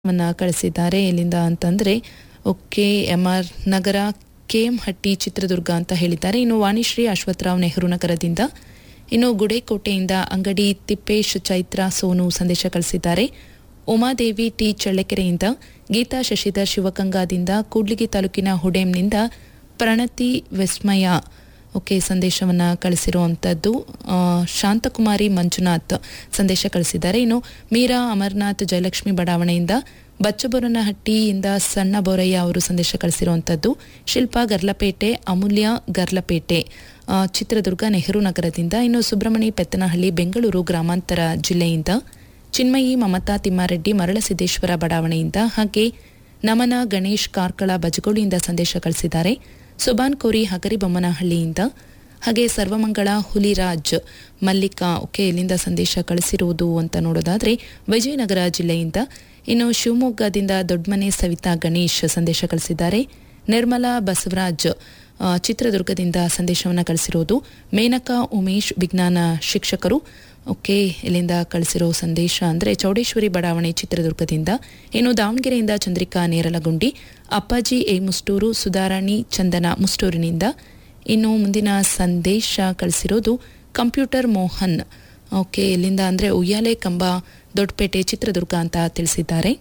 ವನ್ನ ಕಳಿಸಿದ್ದಾರೆ ಎಲ್ಲಿಂದ ಅಂತಂದ್ರೆ okay M R Nagar K M Hatti Chitradurga ಅಂತ ಹೇಳಿದ್ದಾರೆ ಇನ್ನು ವಾಣಿಶ್ರೀ ಅಶ್ವತ್ಥರಾವ್ ನೆಹರು ನಗರದಿಂದ ಇನ್ನು ಗುಡೇಕೋಟೆಯಿಂದ ಅಂಗಡಿ ತಿಪ್ಪೇಶ್ ಚೈತ್ರ ಸೋನು ಸಂದೇಶ ಕಳಿಸಿದ್ದಾರೆ ಉಮಾದೇವಿ ಟಿ ಚಳ್ಳಕೆರೆಯಿಂದ ಗೀತಾ ಶಶಿಧರ್ ಶಿವಗಂಗಾದಿಂದ ಕೂಡ್ಲಿಗಿ ತಾಲೂಕಿನ ಹುಡೇಮ್ನಿಂದ ಪ್ರಣತಿ ವಿಸ್ಮಯ ಓಕೆ ಸಂದೇಶವನ್ನು ಕಳಿಸಿರುವಂಥದ್ದು ಆ, ಶಾಂತಕುಮಾರಿ ಮಂಜುನಾಥ್ ಸಂದೇಶ ಕಳಿಸಿದ್ದಾರೆ ಇನ್ನು ಮೀರಾ ಅಮರ್ನಾಥ್ ಜಯಲಕ್ಷ್ಮಿ ಬಡಾವಣೆಯಿಂದ ಬಚ್ಚಬೊರನಹಟ್ಟಿಯಿಂದ ಸಣ್ಣ ಬೋರಯ್ಯ ಅವರು ಸಂದೇಶ ಕಳಿಸಿರುವಂಥದ್ದು ಶಿಲ್ಪಾ ಗರ್ಲಪೇಟೆ ಅಮೂಲ್ಯ ಗರ್ಲಪೇಟೆ ಆ, ಚಿತ್ರದುರ್ಗ ನೆಹರು ನಗರದಿಂದ ಇನ್ನು ಸುಬ್ರಹ್ಮಣಿ ಪೆತ್ತನಹಳ್ಳಿ ಬೆಂಗಳೂರು ಗ್ರಾಮಾಂತರ ಜಿಲ್ಲೆಯಿಂದ ಚಿನ್ಮಯಿ ಮಮತಾ ತಿಮ್ಮಾರೆಡ್ಡಿ ಮರಳಸಿದ್ದೇಶ್ವರ ಬಡಾವಣೆಯಿಂದ ಹಾಗೆ ನಮನ ಗಣೇಶ್ ಕಾರ್ಕಳ ಬಜಗೋಳಿಯಿಂದ ಸಂದೇಶ ಕಳಿಸಿದ್ದಾರೆ ಸುಬಾನ್ ಕೋರಿ ಹಗರಿಬೊಮ್ಮನಹಳ್ಳಿಯಿಂದ ಹಾಗೆ ಸರ್ವಮಂಗಳ ಹುಲಿರಾಜ್ ಮಲ್ಲಿಕಾ ಓಕೆ ಇಲ್ಲಿಂದ ಸಂದೇಶ ಕಳಿಸಿರುವುದು ಅಂತ ನೋಡೋದಾದ್ರೆ ವಿಜಯನಗರ ಜಿಲ್ಲೆಯಿಂದ ಇನ್ನು ಶಿವಮೊಗ್ಗದಿಂದ ದೊಡ್ಡಮನೆ ಸವಿತಾ ಗಣೇಶ್ ಸಂದೇಶ ಕಳಿಸಿದ್ದಾರೆ ನಿರ್ಮಲಾ ಬಸವರಾಜ್ ಆ, ಚಿತ್ರದುರ್ಗದಿಂದ ಸಂದೇಶವನ್ನು ಕಳಿಸಿರೋದು ಮೇನಕಾ ಉಮೇಶ್ ವಿಜ್ಞಾನ ಶಿಕ್ಷಕರು ಓಕೆ ಇಲ್ಲಿಂದ ಕಳಿಸಿರೋ ಸಂದೇಶ ಅಂದರೆ ಚೌಡೇಶ್ವರಿ ಬಡಾವಣೆ ಚಿತ್ರದುರ್ಗದಿಂದ ಇನ್ನು ದಾವಣಗೆರೆಯಿಂದ ಚಂದ್ರಿಕಾ ನೇರಲಗುಂಡಿ ಅಪ್ಪಾಜಿ ಎ ಮುಸ್ಟೂರು ಸುಧಾರಾಣಿ ಚಂದನ ಮುಸ್ಟೂರಿನಿಂದ ಇನ್ನು ಮುಂದಿನ ಸಂದೇಶ ಕಳಿಸಿರೋದು ಕಂಪ್ಯೂಟರ್ ಮೋಹನ್ ಓಕೆ ಇಲ್ಲಿಂದ ಅಂದರೆ ಉಯ್ಯಾಲೆ ಕಂಬ ದೊಡ್ಡಪೇಟೆ ಚಿತ್ರದುರ್ಗ ಅಂತ ತಿಳಿಸಿದ್ದಾರೆ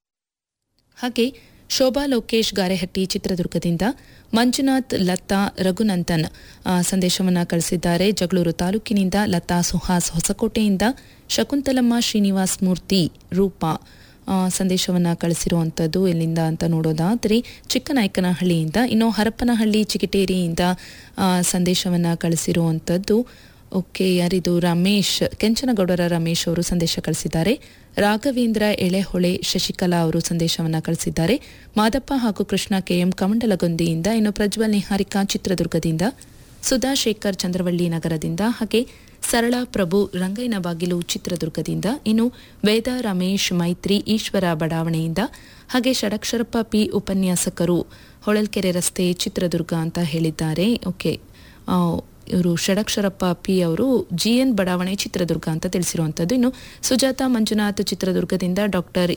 ಹಾಗೆ ಶೋಭಾ ಲೋಕೇಶ್ ಗಾರೆಹಟ್ಟಿ ಚಿತ್ರದುರ್ಗದಿಂದ ಮಂಜುನಾಥ್ ಲತಾ ರಘುನಂದನ್ ಆ, ಸಂದೇಶವನ್ನ ಕಳಿಸಿದ್ದಾರೆ ಜಗಳೂರು ತಾಲೂಕಿನಿಂದ ಲತಾ ಸುಹಾಸ್ ಹೊಸಕೋಟೆಯಿಂದ ಶಕುಂತಲಮ್ಮ ಶ್ರೀನಿವಾಸ್ ಮೂರ್ತಿ ರೂಪಾ ಆ, ಸಂದೇಶವನ್ನ ಕಳಿಸಿರುವಂಥದ್ದು ಎಲ್ಲಿಂದ ಅಂತ ನೋಡೋದಾದರೆ ಚಿಕ್ಕನಾಯಕನಹಳ್ಳಿಯಿಂದ ಇನ್ನು ಹರಪನಹಳ್ಳಿ ಚಿಕಿಟೇರಿಯಿಂದ ಆ, ಸಂದೇಶವನ್ನ ಕಳಿಸಿರುವಂಥದ್ದು ಓಕೆ ಯಾರಿದು ರಮೇಶ್ ಕೆಂಚನಗೌಡರ ರಮೇಶ್ ಅವರು ಸಂದೇಶ ಕಳಿಸಿದ್ದಾರೆ ರಾಘವೇಂದ್ರ ಎಳೆಹೊಳೆ ಶಶಿಕಲಾ ಅವರು ಸಂದೇಶವನ್ನು ಕಳಿಸಿದ್ದಾರೆ ಮಾದಪ್ಪ ಹಾಗೂ ಕೃಷ್ಣ ಕೆಎಂ ಕಮಂಡಲಗೊಂದಿಯಿಂದ ಇನ್ನು ಪ್ರಜ್ವಲ್ ನಿಹಾರಿಕಾ ಚಿತ್ರದುರ್ಗದಿಂದ ಸುಧಾ ಶೇಖರ್ ಚಂದ್ರವಳ್ಳಿ ನಗರದಿಂದ ಹಾಗೆ ಸರಳ ಪ್ರಭು ರಂಗೈನ ಬಾಗಿಲು ಚಿತ್ರದುರ್ಗದಿಂದ ಇನ್ನು ವೇದ ರಮೇಶ್ ಮೈತ್ರಿ ಈಶ್ವರ ಬಡಾವಣೆಯಿಂದ ಹಾಗೆ ಷಡಕ್ಷರಪ್ಪ ಪಿ ಉಪನ್ಯಾಸಕರು ಹೊಳಲ್ಕೆರೆ ರಸ್ತೆ ಚಿತ್ರದುರ್ಗ ಅಂತ ಹೇಳಿದ್ದಾರೆ ಓಕೆ ಆ, ಇವರು ಷಡಕ್ಷರಪ್ಪ ಪಿ ಅವರು ಜಿ ಎನ್ ಬಡಾವಣೆ ಚಿತ್ರದುರ್ಗ ಅಂತ ತಿಳಿಸಿರುವಂಥದ್ದು ಇನ್ನು ಸುಜಾತ ಮಂಜುನಾಥ್ ಚಿತ್ರದುರ್ಗದಿಂದ doctor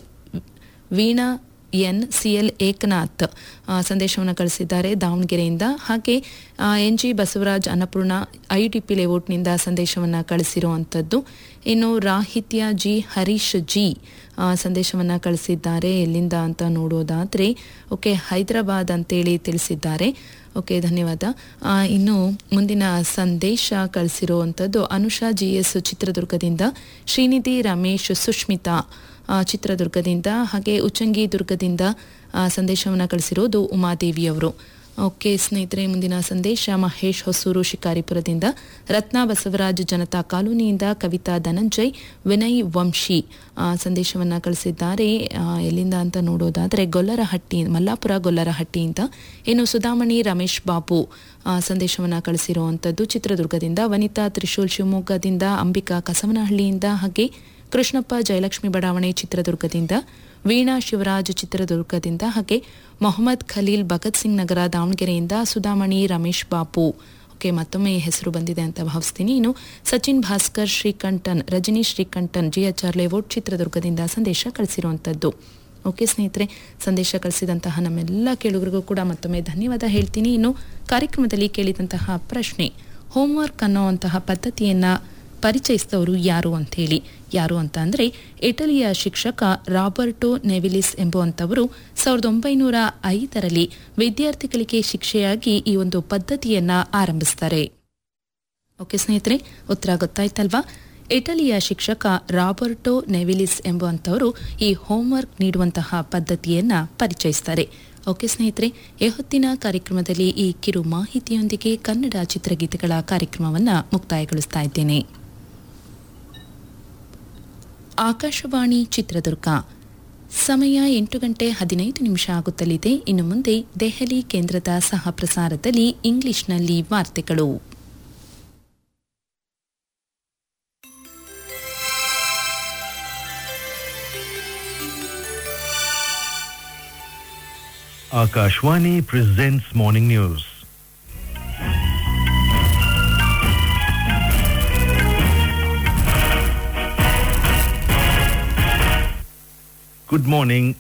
Veena N C L Ekanath ಆ, ಸಂದೇಶವನ್ನು ಕಳಿಸಿದ್ದಾರೆ ದಾವಣಗೆರೆಯಿಂದ ಹಾಗೆ N G Basavaraj Annapurna I D P ಲೇಔಟ್ನಿಂದ ಸಂದೇಶವನ್ನು ಕಳಿಸಿರುವಂಥದ್ದು ಇನ್ನು ರಾಹಿತ್ಯ ಜಿ ಹರೀಶ್ ಜಿ ಆ, ಸಂದೇಶವನ್ನು ಕಳಿಸಿದ್ದಾರೆ ಎಲ್ಲಿಂದ ಅಂತ ನೋಡೋದಾದರೆ ಓಕೆ ಹೈದರಾಬಾದ್ ಅಂತೇಳಿ ತಿಳಿಸಿದ್ದಾರೆ ಓಕೆ ಧನ್ಯವಾದ ಆ, ಇನ್ನು ಮುಂದಿನ ಸಂದೇಶ ಕಳಿಸಿರುವಂಥದ್ದು ಅನುಷಾ ಜಿ ಎಸ್ ಚಿತ್ರದುರ್ಗದಿಂದ ಶ್ರೀನಿಧಿ ರಮೇಶ್ ಸುಷ್ಮಿತಾ ಆ, ಚಿತ್ರದುರ್ಗದಿಂದ ಹಾಗೆ ಉಚ್ಚಂಗಿ ದುರ್ಗದಿಂದ ಆ, ಸಂದೇಶವನ್ನು ಕಳಿಸಿರೋದು ಉಮಾದೇವಿಯವರು ಓಕೆ ಸ್ನೇಹಿತರೆ ಮುಂದಿನ ಸಂದೇಶ ಮಹೇಶ್ ಹೊಸೂರು ಶಿಕಾರಿಪುರದಿಂದ ರತ್ನಾ ಬಸವರಾಜ್ ಜನತಾ ಕಾಲೋನಿಯಿಂದ ಕವಿತಾ ಧನಂಜಯ್ ವಿನಯ್ ವಂಶಿ ಆ, ಸಂದೇಶವನ್ನು ಕಳಿಸಿದ್ದಾರೆ ಆ, ಎಲ್ಲಿಂದ ಅಂತ ನೋಡೋದಾದರೆ ಗೊಲ್ಲರಹಟ್ಟಿ ಮಲ್ಲಾಪುರ ಗೊಲ್ಲರಹಟ್ಟಿಯಿಂದ ಇನ್ನು ಸುಧಾಮಣಿ ರಮೇಶ್ ಬಾಬು ಆ, ಸಂದೇಶವನ್ನು ಕಳಿಸಿರುವಂಥದ್ದು ಚಿತ್ರದುರ್ಗದಿಂದ ವನಿತಾ ತ್ರಿಶೂಲ್ ಶಿವಮೊಗ್ಗದಿಂದ ಅಂಬಿಕಾ ಕಸವನಹಳ್ಳಿಯಿಂದ ಹಾಗೆ ಕೃಷ್ಣಪ್ಪ ಜಯಲಕ್ಷ್ಮಿ ಬಡಾವಣೆ ಚಿತ್ರದುರ್ಗದಿಂದ ವೀಣಾ ಶಿವರಾಜ್ ಚಿತ್ರದುರ್ಗದಿಂದ ಹಾಗೆ ಮೊಹಮ್ಮದ್ ಖಲೀಲ್ ಭಗತ್ ಸಿಂಗ್ ನಗರ ದಾವಣಗೆರೆಯಿಂದ ಸುಧಾಮಣಿ ರಮೇಶ್ ಬಾಪು ಓಕೆ ಮತ್ತೊಮ್ಮೆ ಹೆಸರು ಬಂದಿದೆ ಅಂತ ಭಾವಿಸ್ತೀನಿ ಇನ್ನು ಸಚಿನ್ ಭಾಸ್ಕರ್ ಶ್ರೀಕಂಠನ್ ರಜನಿ ಶ್ರೀಕಂಠನ್ ಜಿಎಚ್ಆರ್ ಲೇಔಟ್ ಚಿತ್ರದುರ್ಗದಿಂದ ಸಂದೇಶ ಕಳಿಸಿರುವಂಥದ್ದು ಓಕೆ ಸ್ನೇಹಿತರೆ ಸಂದೇಶ ಕಳಿಸಿದಂತಹ ನಮ್ಮೆಲ್ಲ ಕೇಳುಗರಿಗೂ ಕೂಡ ಮತ್ತೊಮ್ಮೆ ಧನ್ಯವಾದ ಹೇಳ್ತೀನಿ ಇನ್ನು ಕಾರ್ಯಕ್ರಮದಲ್ಲಿ ಕೇಳಿದಂತಹ ಪ್ರಶ್ನೆ ಹೋಮ್ವರ್ಕ್ ಅನ್ನೋವಂತಹ ಪದ್ಧತಿಯನ್ನ ಪರಿಚಯಿಸಿದವರು ಯಾರು ಅಂತ ಹೇಳಿ ಯಾರು ಅಂತ ಅಂದರೆ ಇಟಲಿಯ ಶಿಕ್ಷಕ ರಾಬರ್ಟೋ ನೆವಿಲಿಸ್ ಎಂಬುವಂಥವರು ಸಾವಿರದ ಒಂಬೈನೂರ ಐದರಲ್ಲಿ ವಿದ್ಯಾರ್ಥಿಗಳಿಗೆ ಶಿಕ್ಷೆಯಾಗಿ ಈ ಒಂದು ಪದ್ಧತಿಯನ್ನ ಆರಂಭಿಸ್ತಾರೆ ಓಕೆ ಸ್ನೇಹಿತರೆ ಉತ್ತರ ಗೊತ್ತಾಯ್ತಲ್ವಾ ಇಟಲಿಯ ಶಿಕ್ಷಕ ರಾಬರ್ಟೋ ನೆವಿಲಿಸ್ ಎಂಬುವಂಥವರು ಈ ಹೋಮ್ವರ್ಕ್ ನೀಡುವಂತಹ ಪದ್ಧತಿಯನ್ನ ಪರಿಚಯಿಸ್ತಾರೆ ಓಕೆ ಸ್ನೇಹಿತರೆ ಈ ಹೊತ್ತಿನ ಕಾರ್ಯಕ್ರಮದಲ್ಲಿ ಈ ಕಿರು ಮಾಹಿತಿಯೊಂದಿಗೆ ಕನ್ನಡ ಚಿತ್ರಗೀತೆಗಳ ಕಾರ್ಯಕ್ರಮವನ್ನು ಮುಕ್ತಾಯಗೊಳಿಸ್ತಾ ಇದ್ದೇನೆ ಆಕಾಶವಾಣಿ ಚಿತ್ರದುರ್ಗ ಸಮಯ ಎಂಟು ಗಂಟೆ ಹದಿನೈದು ನಿಮಿಷ ಆಗುತ್ತಲಿದೆ ಇನ್ನು ಮುಂದೆ ದೆಹಲಿ ಕೇಂದ್ರದ ಸಹ ಪ್ರಸಾರದಲ್ಲಿ ಇಂಗ್ಲಿಷ್ನಲ್ಲಿ ವಾರ್ತೆಗಳು Akashwani presents morning news. Good morning.